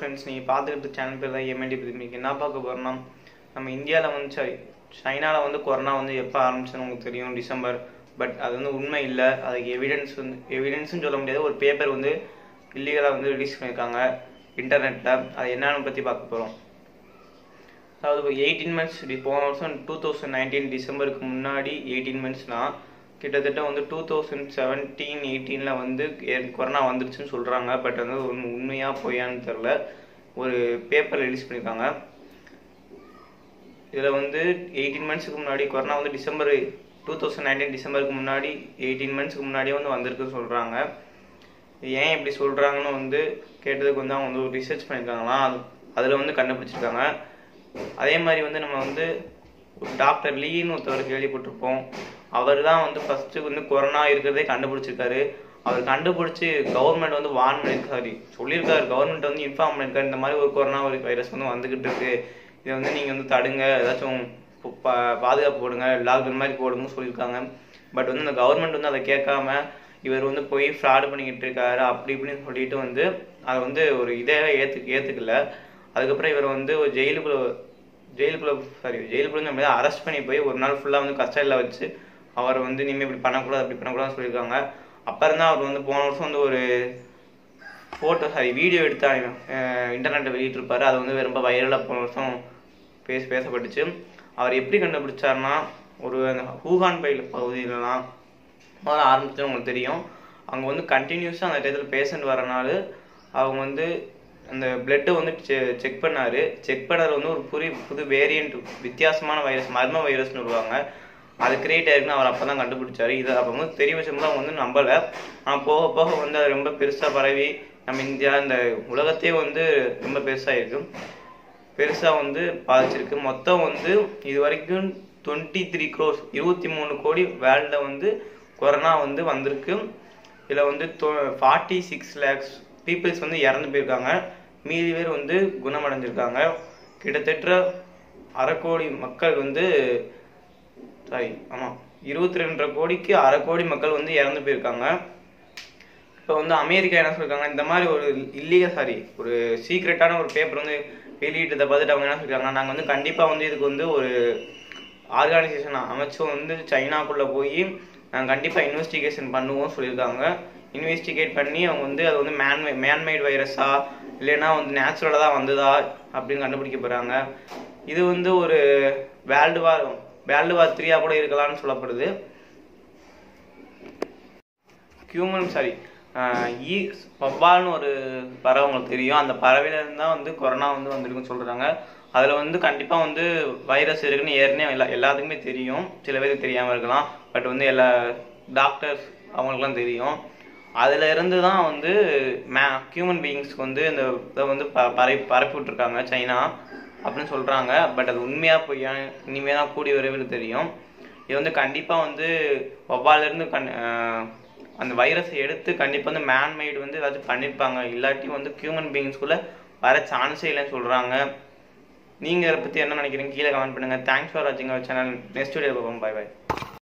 friends நீங்கள் பார்த்துக்கிட்டு channel பேர் தான் எம்என்டி பற்றி இன்னைக்கு என்ன பார்க்க போகிறோம்னா நம்ம இந்தியாவில் வந்து சாரி சைனாவில் வந்து கொரோனா வந்து எப்போ ஆரம்பிச்சுன்னு உங்களுக்கு தெரியும் டிசம்பர் பட் அது வந்து உண்மை இல்லை அதுக்கு எவிடன்ஸ் வந்து எவிடன்ஸ்னு சொல்ல முடியாது ஒரு பேப்பர் வந்து இல்லீகலாக வந்து ரிலீஸ் பண்ணியிருக்காங்க இன்டர்நெட்டில் அது என்னன்னு பற்றி பார்க்க போகிறோம் அதாவது இப்போ எயிட்டீன் மந்த்ஸ் போன வருஷம் டூ தௌசண்ட் நைன்டீன் டிசம்பருக்கு முன்னாடி எயிட்டீன் மந்த்ஸ்னால் கிட்டத்தட்ட வந்து டூ தௌசண்ட் செவன்டீன் எயிட்டீனில் வந்து ஏ- கொரோனா வந்துருச்சுன்னு சொல்கிறாங்க பட் வந்து உண் உண்மையாக பொய்யான்னு தெரில ஒரு பேப்பர் ரிலீஸ் பண்ணியிருக்காங்க இதில் வந்து எயிட்டீன் மந்த்ஸ்க்கு முன்னாடி கொரோனா வந்து டிசம்பர் டூ தௌசண்ட் நைன்டீன் டிசம்பருக்கு முன்னாடி எயிட்டீன் மந்த்ஸ்க்கு முன்னாடியே வந்து வந்திருக்குன்னு சொல்கிறாங்க ஏன் இப்படி சொல்கிறாங்கன்னு வந்து கேட்டதுக்கு வந்து அவங்க வந்து ஒரு ரிசர்ச் பண்ணியிருக்காங்களாம் அது அதில் வந்து கண்டுபிடிச்சிருக்காங்க அதே மாதிரி வந்து நம்ம வந்து ஒரு டாக்டர் லீன்னு ஒருத்தவர் கேள்விப்பட்டிருப்போம் அவர் தான் வந்து ஃபஸ்ட்டு வந்து கொரோனா இருக்கிறதே கண்டுபிடிச்சிருக்காரு அவர் கண்டுபிடிச்சி கவர்மெண்ட் வந்து வார்ன் பண்ணியிருக்காரு சாரி சொல்லியிருக்காரு கவர்மெண்ட் வந்து இன்ஃபார்ம் பண்ணியிருக்காரு இந்த மாதிரி ஒரு கொரோனா ஒரு வைரஸ் வந்து வந்துகிட்டு இருக்கு இதை வந்து நீங்கள் வந்து தடுங்க ஏதாச்சும் பு- பா- பாதுகாப்பு போடுங்க லாக்டவுன் மாதிரி போடுங்கன்னு சொல்லியிருக்காங்க பட் வந்து இந்த கவர்மெண்ட் வந்து அதை கேட்காம இவர் வந்து போய் ஃப்ராடு பண்ணிக்கிட்டு இருக்காரு அப்படி இப்படின்னு சொல்லிட்டு வந்து அதை வந்து ஒரு இதே ஏற்று ஏற்றுக்கல அதுக்கப்புறம் இவர் வந்து ஒரு ஜெயிலுக்குள்ள ஜெயிலுக்குள்ள சாரி ஜெயிலுக்குள்ள அரெஸ்ட் பண்ணி போய் ஒரு நாள் ஃபுல்லாக வந்து கஸ்டடியில் வச்சு அவர் வந்து இனிமேல் இப்படி பண்ணக்கூடாது அப்படி பண்ணக்கூடாதுன்னு சொல்லியிருக்காங்க அப்புறம் தான் அவர் வந்து போன வருஷம் வந்து ஒரு ஃபோட்டோ சாரி வீடியோ எடுத்து இன்டர்நெட்டில் வெளியிட்டிருப்பாரு அது வந்து ரொம்ப வைரலாக போன வருஷம் பேச பேசப்பட்டுச்சு அவர் எப்படி கண்டுபிடிச்சாருன்னா ஒரு அந்த ஹூகான் பயில் பகுதியிலலாம் முதல்ல ஆரம்பிச்சது உங்களுக்கு தெரியும் அங்கே வந்து கண்டினியூஸாக அந்த டயத்தில் பேஷண்ட் வரனால அவங்க வந்து அந்த பிளட்டை வந்து செக் பண்ணாரு செக் பண்ணது வந்து ஒரு புரி புது வேரியண்ட் வித்தியாசமான வைரஸ் மர்ம வைரஸ்னு வருவாங்க அது கிரியேட் ஆயிருக்குன்னு அவர் அப்போ தான் கண்டுபிடிச்சாரு இது அப்போ வந்து தெரிய வச்சோம்னா அவங்க வந்து நம்பலை ஆனால் போக போக வந்து அது ரொம்ப பெருசாக பரவி நம்ம இந்தியா இந்த உலகத்தையே வந்து ரொம்ப பெருசாகிருக்கு பெருசாக வந்து பாதிச்சிருக்கு மொத்தம் வந்து இது வரைக்கும் டுவெண்ட்டி த்ரீ க்ரோஸ் இருபத்தி மூணு கோடி வேர்ல்டில் வந்து கொரோனா வந்து வந்திருக்கு இதில் வந்து ஃபார்ட்டி சிக்ஸ் லேக்ஸ் பீப்புள்ஸ் வந்து இறந்து போயிருக்காங்க மீதி பேர் வந்து குணமடைஞ்சிருக்காங்க கிட்டத்தட்ட அரை கோடி மக்கள் வந்து சாரி ஆமாம் இருபத்தி ரெண்டரை கோடிக்கு அரை கோடி மக்கள் வந்து இறந்து போயிருக்காங்க இப்போ வந்து அமெரிக்கா என்ன சொல்லிருக்காங்க இந்த மாதிரி ஒரு இல்லீகல் சாரி ஒரு சீக்ரெட்டான ஒரு பேப்பர் வந்து வெளியிட்டதை பார்த்துட்டு அவங்க என்ன சொல்லிருக்காங்க நாங்கள் வந்து கண்டிப்பாக வந்து இதுக்கு வந்து ஒரு ஆர்கனைசேஷன் அமைச்சு வந்து சைனாக்குள்ளே போய் நாங்கள் கண்டிப்பாக இன்வெஸ்டிகேஷன் பண்ணுவோம் சொல்லியிருக்காங்க இன்வெஸ்டிகேட் பண்ணி அவங்க வந்து அது வந்து மேன் மேன்மேட் வைரஸா இல்லைன்னா வந்து நேச்சுரலாக தான் வந்ததா அப்படின்னு கண்டுபிடிக்க போகிறாங்க இது வந்து ஒரு வேர்ல்டு வார் வேர்ல்டு வார் த்ரீயா கூட இருக்கலாம்னு சொல்லப்படுது ஹியூமன் சாரி ஈ வவ்வால்னு ஒரு பறவை உங்களுக்கு தெரியும் அந்த பறவையிலேருந்து தான் வந்து கொரோனா வந்து வந்திருக்குன்னு சொல்கிறாங்க அதில் வந்து கண்டிப்பாக வந்து வைரஸ் இருக்குன்னு ஏற்கனவே எல்லா எல்லாத்துக்குமே தெரியும் சில பேருக்கு தெரியாமல் இருக்கலாம் பட் வந்து எல்லா டாக்டர்ஸ் அவங்களுக்குலாம் தெரியும் அதுல இருந்து தான் வந்து மே ஹியூமன் பீயிங்ஸ்க்கு வந்து இந்த இதை வந்து ப பரப்பி பரப்பி விட்ருக்காங்க சைனா அப்படின்னு சொல்கிறாங்க பட் அது உண்மையாக பொய்யா இனிமேல் தான் கூடிய விரைவில் தெரியும் இது வந்து கண்டிப்பாக வந்து வவ்வாலிருந்து கண் ஆஹ் அந்த வைரஸை எடுத்து கண்டிப்பாக வந்து மேன்மேடு வந்து ஏதாச்சும் பண்ணியிருப்பாங்க இல்லாட்டி வந்து ஹியூமன் பீயிங்ஸ்குள்ளே வர சான்ஸே இல்லைன்னு சொல்கிறாங்க நீங்கள் இதை பற்றி என்ன நினைக்கிறீங்க கீழே கமெண்ட் பண்ணுங்கள் தேங்க்ஸ் ஃபார் வாட்சிங் அவர் சேனல் நெக்ஸ்ட் வீடியோ பார்ப்போம் பை பை